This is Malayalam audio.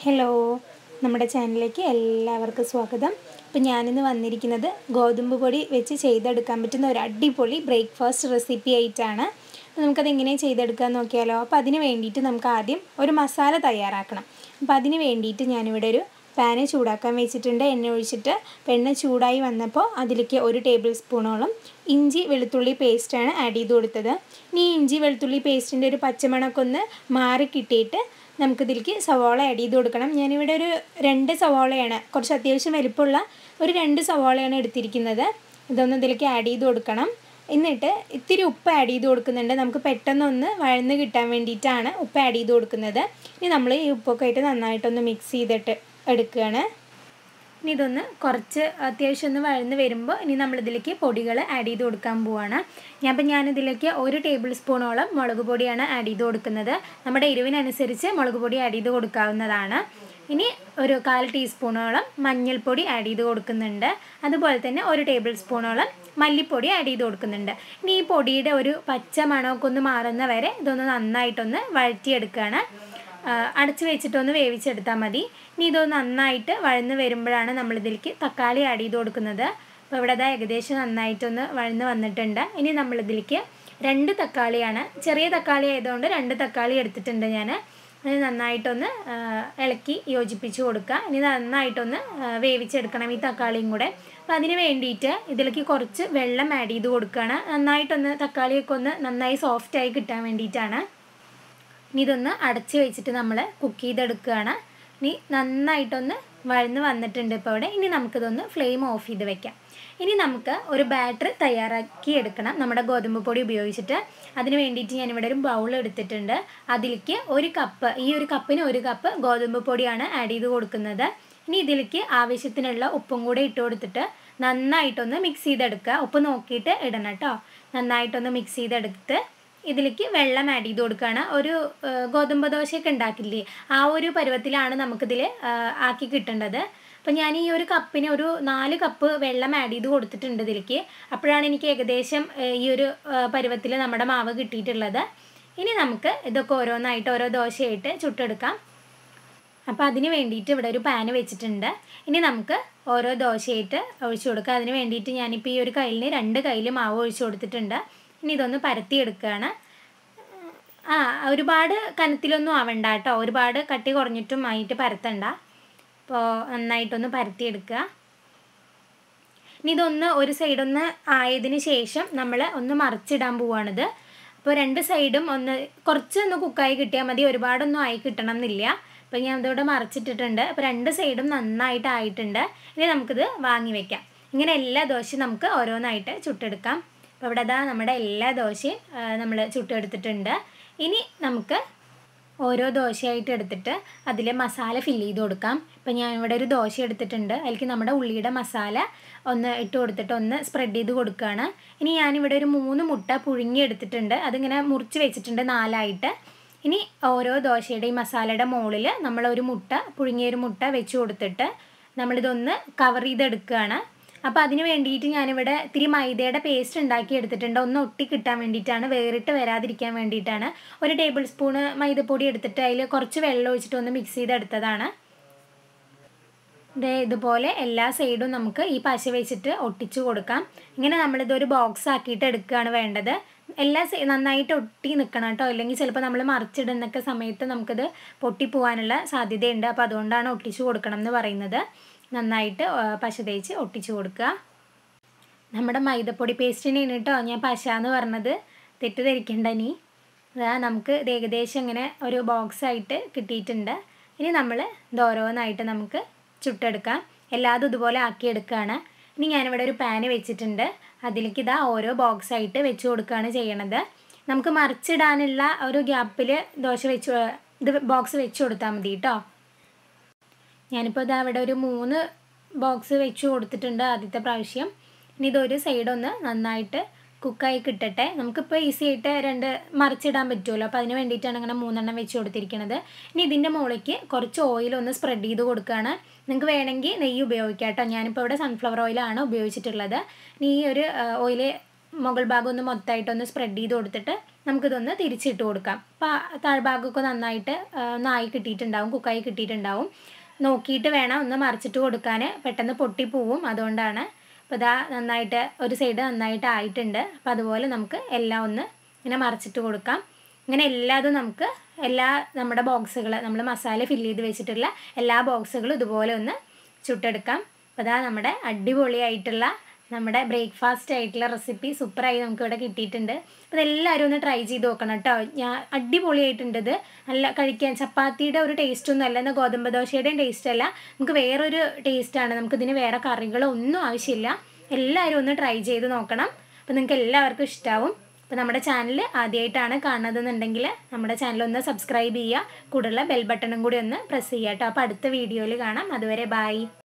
ഹലോ നമ്മുടെ ചാനലിലേക്ക് എല്ലാവർക്കും സ്വാഗതം ഇപ്പം ഞാനിന്ന് വന്നിരിക്കുന്നത് ഗോതമ്പ് പൊടി വെച്ച് ചെയ്തെടുക്കാൻ പറ്റുന്ന ഒരു അടിപൊളി ബ്രേക്ക്ഫാസ്റ്റ് റെസിപ്പി ആയിട്ടാണ് അപ്പോൾ നമുക്കത് എങ്ങനെ ചെയ്തെടുക്കാൻ നോക്കിയാലോ അപ്പോൾ അതിന് വേണ്ടിയിട്ട് നമുക്ക് ആദ്യം ഒരു മസാല തയ്യാറാക്കണം അപ്പോൾ അതിന് വേണ്ടിയിട്ട് ഞാനിവിടെ ഒരു പാന് ചൂടാക്കാൻ വെച്ചിട്ടുണ്ട് എണ്ണ ഒഴിച്ചിട്ട് അപ്പോൾ എണ്ണ ചൂടായി വന്നപ്പോൾ അതിലേക്ക് ഒരു ടേബിൾ സ്പൂണോളം ഇഞ്ചി വെളുത്തുള്ളി പേസ്റ്റാണ് ആഡ് ചെയ്ത് കൊടുത്തത് ഇനി ഈ ഇഞ്ചി വെളുത്തുള്ളി പേസ്റ്റിൻ്റെ ഒരു പച്ചമണമൊക്കെ ഒന്ന് മാറി കിട്ടിയിട്ട് നമുക്കിതിലേക്ക് സവാള ആഡ് ചെയ്ത് കൊടുക്കണം ഞാനിവിടെ ഒരു രണ്ട് സവാളയാണ് കുറച്ച് അത്യാവശ്യം വലിപ്പമുള്ള ഒരു രണ്ട് സവാളയാണ് എടുത്തിരിക്കുന്നത് ഇതൊന്ന് ഇതിലേക്ക് ആഡ് ചെയ്ത് കൊടുക്കണം എന്നിട്ട് ഇത്തിരി ഉപ്പ് ആഡ് ചെയ്ത് കൊടുക്കുന്നുണ്ട് നമുക്ക് പെട്ടെന്നൊന്ന് വഴന്ന് കിട്ടാൻ വേണ്ടിയിട്ടാണ് ഉപ്പ് ആഡ് ചെയ്ത് കൊടുക്കുന്നത് ഇനി നമ്മൾ ഈ ഉപ്പൊക്കെ ആയിട്ട് നന്നായിട്ടൊന്ന് മിക്സ് ചെയ്തിട്ട് എടുക്കുകയാണ് ഇനി ഇതൊന്ന് കുറച്ച് അത്യാവശ്യം ഒന്ന് വഴന്ന് വരുമ്പോൾ ഇനി നമ്മളിതിലേക്ക് പൊടികൾ ആഡ് ചെയ്ത് കൊടുക്കാൻ പോവാണ് ഞാൻ അപ്പം ഞാനിതിലേക്ക് ഒരു ടേബിൾ സ്പൂണോളം മുളക് പൊടിയാണ് ആഡ് ചെയ്ത് കൊടുക്കുന്നത് നമ്മുടെ എരിവിനനുസരിച്ച് മുളക് പൊടി ആഡ് ചെയ്ത് കൊടുക്കാവുന്നതാണ് ഇനി ഒരു കാൽ ടീസ്പൂണോളം മഞ്ഞൾപ്പൊടി ആഡ് ചെയ്ത് കൊടുക്കുന്നുണ്ട് അതുപോലെ തന്നെ ഒരു ടേബിൾ സ്പൂണോളം മല്ലിപ്പൊടി ആഡ് ചെയ്ത് കൊടുക്കുന്നുണ്ട് ഇനി ഈ പൊടിയുടെ ഒരു പച്ച മണമൊക്കെ ഒന്ന് മാറുന്ന വരെ ഇതൊന്ന് നന്നായിട്ടൊന്ന് വഴറ്റിയെടുക്കുകയാണ് അടച്ച് വെച്ചിട്ടൊന്ന് വേവിച്ചെടുത്താൽ മതി ഇനി ഇതൊന്ന് നന്നായിട്ട് വഴന്ന് വരുമ്പോഴാണ് നമ്മളിതിലേക്ക് തക്കാളി ആഡ് ചെയ്ത് കൊടുക്കുന്നത് അപ്പോൾ ഇവിടെ അതാ ഏകദേശം നന്നായിട്ടൊന്ന് വഴന്ന് വന്നിട്ടുണ്ട് ഇനി നമ്മളിതിലേക്ക് രണ്ട് തക്കാളിയാണ് ചെറിയ തക്കാളി ആയതുകൊണ്ട് രണ്ട് തക്കാളി എടുത്തിട്ടുണ്ട് ഞാൻ അത് നന്നായിട്ടൊന്ന് ഇളക്കി യോജിപ്പിച്ച് കൊടുക്കുക ഇനി നന്നായിട്ടൊന്ന് വേവിച്ചെടുക്കണം ഈ തക്കാളിയും കൂടെ അപ്പോൾ അതിന് വേണ്ടിയിട്ട് ഇതിലേക്ക് കുറച്ച് വെള്ളം ആഡ് ചെയ്ത് കൊടുക്കുകയാണ് നന്നായിട്ടൊന്ന് തക്കാളിയൊക്കെ ഒന്ന് നന്നായി സോഫ്റ്റായി കിട്ടാൻ വേണ്ടിയിട്ടാണ് ഇനി ഇതൊന്ന് അടച്ച് വെച്ചിട്ട് നമ്മൾ കുക്ക് ചെയ്തെടുക്കുകയാണ് ഇനി നന്നായിട്ടൊന്ന് വഴന്ന് വന്നിട്ടുണ്ട് ഇപ്പോൾ ഇവിടെ ഇനി നമുക്കിതൊന്ന് ഫ്ലെയിം ഓഫ് ചെയ്ത് വെക്കാം ഇനി നമുക്ക് ഒരു ബാറ്റർ തയ്യാറാക്കി എടുക്കണം നമ്മുടെ ഗോതമ്പ് പൊടി ഉപയോഗിച്ചിട്ട് അതിന് വേണ്ടിയിട്ട് ഞാനിവിടെ ഒരു ബൗൾ എടുത്തിട്ടുണ്ട് അതിലേക്ക് ഒരു കപ്പ് ഈ ഒരു കപ്പിന് ഒരു കപ്പ് ഗോതമ്പ് പൊടിയാണ് ആഡ് ചെയ്ത് കൊടുക്കുന്നത് ഇനി ഇതിലേക്ക് ആവശ്യത്തിനുള്ള ഉപ്പും കൂടെ ഇട്ട് കൊടുത്തിട്ട് നന്നായിട്ടൊന്ന് മിക്സ് ചെയ്തെടുക്കുക ഉപ്പ് നോക്കിയിട്ട് ഇടണം കേട്ടോ നന്നായിട്ടൊന്ന് മിക്സ് ചെയ്തെടുത്ത് ഇതിലേക്ക് വെള്ളം ആഡ് ചെയ്ത് കൊടുക്കുകയാണ് ഒരു ഗോതമ്പ് ദോശയൊക്കെ ഉണ്ടാക്കില്ലേ ആ ഒരു പരുവത്തിലാണ് നമുക്കിതിൽ ആക്കി കിട്ടേണ്ടത് അപ്പം ഞാൻ ഈ ഒരു കപ്പിന് ഒരു നാല് കപ്പ് വെള്ളം ആഡ് ചെയ്ത് കൊടുത്തിട്ടുണ്ട് ഇതിലേക്ക് അപ്പോഴാണ് എനിക്ക് ഏകദേശം ഈ ഒരു പരുവത്തിൽ നമ്മുടെ മാവ് കിട്ടിയിട്ടുള്ളത് ഇനി നമുക്ക് ഇതൊക്കെ ഓരോന്നായിട്ട് ഓരോ ദോശയായിട്ട് ചുട്ടെടുക്കാം അപ്പോൾ അതിന് വേണ്ടിയിട്ട് ഇവിടെ ഒരു പാന് വെച്ചിട്ടുണ്ട് ഇനി നമുക്ക് ഓരോ ദോശയായിട്ട് ഒഴിച്ചു കൊടുക്കാം അതിന് വേണ്ടിയിട്ട് ഞാനിപ്പോൾ ഈ ഒരു കയ്യിലിന് രണ്ട് കയ്യിൽ മാവ് ഒഴിച്ചു കൊടുത്തിട്ടുണ്ട് ഇനി ഇതൊന്ന് പരത്തിയെടുക്കുകയാണ് ആ ഒരുപാട് കനത്തിലൊന്നും ആവണ്ട കേട്ടോ ഒരുപാട് കട്ടി കുറഞ്ഞിട്ടും ആയിട്ട് പരത്തണ്ട അപ്പോൾ നന്നായിട്ടൊന്ന് പരത്തിയെടുക്കുക ഇനി ഇതൊന്ന് ഒരു സൈഡൊന്ന് ആയതിന് ശേഷം നമ്മൾ ഒന്ന് മറിച്ചിടാൻ പോവാണിത് അപ്പോൾ രണ്ട് സൈഡും ഒന്ന് കുറച്ചൊന്ന് കുക്കായി കിട്ടിയാൽ മതി ഒരുപാടൊന്നും ആയി കിട്ടണം എന്നില്ല അപ്പോൾ ഞാൻ ഇതോടെ മറിച്ചിട്ടിട്ടുണ്ട് അപ്പോൾ രണ്ട് സൈഡും നന്നായിട്ട് ആയിട്ടുണ്ട് ഇനി നമുക്കിത് വാങ്ങി വെക്കാം ഇങ്ങനെ എല്ലാ ദോശയും നമുക്ക് ഓരോന്നായിട്ട് ചുട്ടെടുക്കാം അപ്പോൾ ഇവിടെ അതാ നമ്മുടെ എല്ലാ ദോശയും നമ്മൾ ചുട്ടെടുത്തിട്ടുണ്ട് ഇനി നമുക്ക് ഓരോ ദോശയായിട്ട് എടുത്തിട്ട് അതിൽ മസാല ഫില്ല് ചെയ്ത് കൊടുക്കാം ഇപ്പം ഞാൻ ഇവിടെ ഒരു ദോശ എടുത്തിട്ടുണ്ട് അതിലേക്ക് നമ്മുടെ ഉള്ളിയുടെ മസാല ഒന്ന് ഇട്ട് കൊടുത്തിട്ട് ഒന്ന് സ്പ്രെഡ് ചെയ്ത് കൊടുക്കുകയാണ് ഇനി ഞാനിവിടെ ഒരു മൂന്ന് മുട്ട പുഴുങ്ങി എടുത്തിട്ടുണ്ട് അതിങ്ങനെ മുറിച്ച് വെച്ചിട്ടുണ്ട് നാലായിട്ട് ഇനി ഓരോ ദോശയുടെയും മസാലയുടെ മുകളിൽ നമ്മൾ ഒരു മുട്ട പുഴുങ്ങിയ ഒരു മുട്ട വെച്ച് കൊടുത്തിട്ട് നമ്മളിതൊന്ന് കവർ ചെയ്തെടുക്കുകയാണ് അപ്പോൾ അതിന് വേണ്ടിയിട്ട് ഞാനിവിടെ ഇത്തിരി മൈദയുടെ പേസ്റ്റ് ഉണ്ടാക്കി എടുത്തിട്ടുണ്ട് ഒന്ന് ഒട്ടി കിട്ടാൻ വേണ്ടിയിട്ടാണ് വേറിട്ട് വരാതിരിക്കാൻ വേണ്ടിയിട്ടാണ് ഒരു ടേബിൾ സ്പൂണ് മൈദപ്പൊടി എടുത്തിട്ട് അതിൽ കുറച്ച് വെള്ളം ഒഴിച്ചിട്ട് ഒന്ന് മിക്സ് ചെയ്തെടുത്തതാണ് ഇതേ ഇതുപോലെ എല്ലാ സൈഡും നമുക്ക് ഈ പശ വെച്ചിട്ട് ഒട്ടിച്ചു കൊടുക്കാം ഇങ്ങനെ നമ്മളിതൊരു ബോക്സ് ആക്കിയിട്ട് എടുക്കുകയാണ് വേണ്ടത് എല്ലാ സൈ നന്നായിട്ട് ഒട്ടി നിൽക്കണം കേട്ടോ അല്ലെങ്കിൽ ചിലപ്പോൾ നമ്മൾ മറിച്ചിടുന്നൊക്കെ സമയത്ത് നമുക്കിത് പൊട്ടിപ്പോവാനുള്ള സാധ്യതയുണ്ട് അപ്പോൾ അതുകൊണ്ടാണ് ഒട്ടിച്ചു കൊടുക്കണം എന്ന് പറയുന്നത് നന്നായിട്ട് പശ തേച്ച് ഒട്ടിച്ചു കൊടുക്കുക നമ്മുടെ മൈദപ്പൊടി പേസ്റ്റിനാണ് കേട്ടോ ഞാൻ പശ എന്ന് പറഞ്ഞത് തെറ്റിദ്ധരിക്കണ്ട ഇനി അതാ നമുക്ക് ഇത് ഏകദേശം ഇങ്ങനെ ഒരു ബോക്സ് ആയിട്ട് കിട്ടിയിട്ടുണ്ട് ഇനി നമ്മൾ ഇത് ഓരോന്നായിട്ട് നമുക്ക് ചുട്ടെടുക്കാം എല്ലാതും ഇതുപോലെ ആക്കിയെടുക്കുകയാണ് ഇനി ഞാനിവിടെ ഒരു പാന് വെച്ചിട്ടുണ്ട് അതിലേക്ക് ഇതാ ഓരോ ബോക്സ് ആയിട്ട് വെച്ച് കൊടുക്കുകയാണ് ചെയ്യണത് നമുക്ക് മറിച്ചിടാനുള്ള ഒരു ഗ്യാപ്പിൽ ദോശ വെച്ച് ഇത് ബോക്സ് വെച്ച് കൊടുത്താൽ മതി കേട്ടോ ഞാനിപ്പോൾ ഇതാ ഇവിടെ ഒരു മൂന്ന് ബോക്സ് വെച്ച് കൊടുത്തിട്ടുണ്ട് ആദ്യത്തെ പ്രാവശ്യം ഇനി ഇതൊരു സൈഡൊന്ന് നന്നായിട്ട് കുക്കായി കിട്ടട്ടെ നമുക്കിപ്പോൾ ഈസി ആയിട്ട് രണ്ട് മറിച്ചിടാൻ പറ്റുമല്ലോ അപ്പോൾ അതിന് വേണ്ടിയിട്ടാണ് ഇങ്ങനെ മൂന്നെണ്ണം വെച്ച് കൊടുത്തിരിക്കുന്നത് ഇനി ഇതിൻ്റെ മുകളിലേക്ക് കുറച്ച് ഓയിൽ ഒന്ന് സ്പ്രെഡ് ചെയ്ത് കൊടുക്കുകയാണ് നിങ്ങൾക്ക് വേണമെങ്കിൽ നെയ്യ് ഉപയോഗിക്കാം കേട്ടോ ഞാനിപ്പോൾ ഇവിടെ സൺഫ്ലവർ ഓയിലാണ് ഉപയോഗിച്ചിട്ടുള്ളത് ഇനി ഈ ഒരു ഓയിൽ മുകൾ ഭാഗം ഒന്ന് മൊത്തമായിട്ടൊന്ന് സ്പ്രെഡ് ചെയ്ത് കൊടുത്തിട്ട് നമുക്കിതൊന്ന് തിരിച്ചിട്ട് കൊടുക്കാം അപ്പോൾ താഴ്ഭാഗമൊക്കെ നന്നായിട്ട് ആ, ഒന്നായി കിട്ടിയിട്ടുണ്ടാവും കുക്കായി കിട്ടിയിട്ടുണ്ടാവും നോക്കിയിട്ട് വേണം ഒന്ന് മറിച്ചിട്ട് കൊടുക്കാൻ പെട്ടെന്ന് പൊട്ടിപ്പോവും അതുകൊണ്ടാണ് അപ്പോൾ ഇതാ നന്നായിട്ട് ഒരു സൈഡ് നന്നായിട്ട് ആയിട്ടുണ്ട് അപ്പോൾ അതുപോലെ നമുക്ക് എല്ലാം ഒന്ന് ഇങ്ങനെ മറിച്ചിട്ട് കൊടുക്കാം ഇങ്ങനെ എല്ലാതും നമുക്ക് എല്ലാ നമ്മുടെ ബോക്സുകൾ നമ്മൾ മസാല ഫില്ല് ചെയ്ത് വെച്ചിട്ടുള്ള എല്ലാ ബോക്സുകളും ഇതുപോലെ ഒന്ന് ചുട്ടെടുക്കാം അപ്പോൾ അതാ നമ്മുടെ അടിപൊളിയായിട്ടുള്ള നമ്മുടെ ബ്രേക്ക്ഫാസ്റ്റ് ആയിട്ടുള്ള റെസിപ്പി സൂപ്പറായി നമുക്ക് ഇവിടെ കിട്ടിയിട്ടുണ്ട് അപ്പോൾ ഇതെല്ലാവരും ഒന്ന് ട്രൈ ചെയ്ത് നോക്കണം കേട്ടോ ഞാൻ അടിപൊളിയായിട്ടുണ്ട് ഇത് നല്ല കഴിക്കാൻ ചപ്പാത്തിയുടെ ഒരു ടേസ്റ്റ് ഒന്നും അല്ല എന്നാൽ ഗോതമ്പ് ദോശയുടെയും ടേസ്റ്റ് അല്ല നമുക്ക് വേറൊരു ടേസ്റ്റാണ് നമുക്കിതിന് വേറെ കറികളോ ഒന്നും ആവശ്യമില്ല എല്ലാവരും ഒന്ന് ട്രൈ ചെയ്ത് നോക്കണം അപ്പോൾ നിങ്ങൾക്ക് എല്ലാവർക്കും ഇഷ്ടമാവും അപ്പോൾ നമ്മുടെ ചാനൽ ആദ്യമായിട്ടാണ് കാണുന്നതെന്നുണ്ടെങ്കിൽ നമ്മുടെ ചാനൽ ഒന്ന് സബ്സ്ക്രൈബ് ചെയ്യുക കൂടുതലുള്ള ബെൽ ബട്ടണും കൂടി ഒന്ന് പ്രസ് ചെയ്യുക കേട്ടോ അപ്പോൾ അടുത്ത വീഡിയോയിൽ കാണാം അതുവരെ ബായ്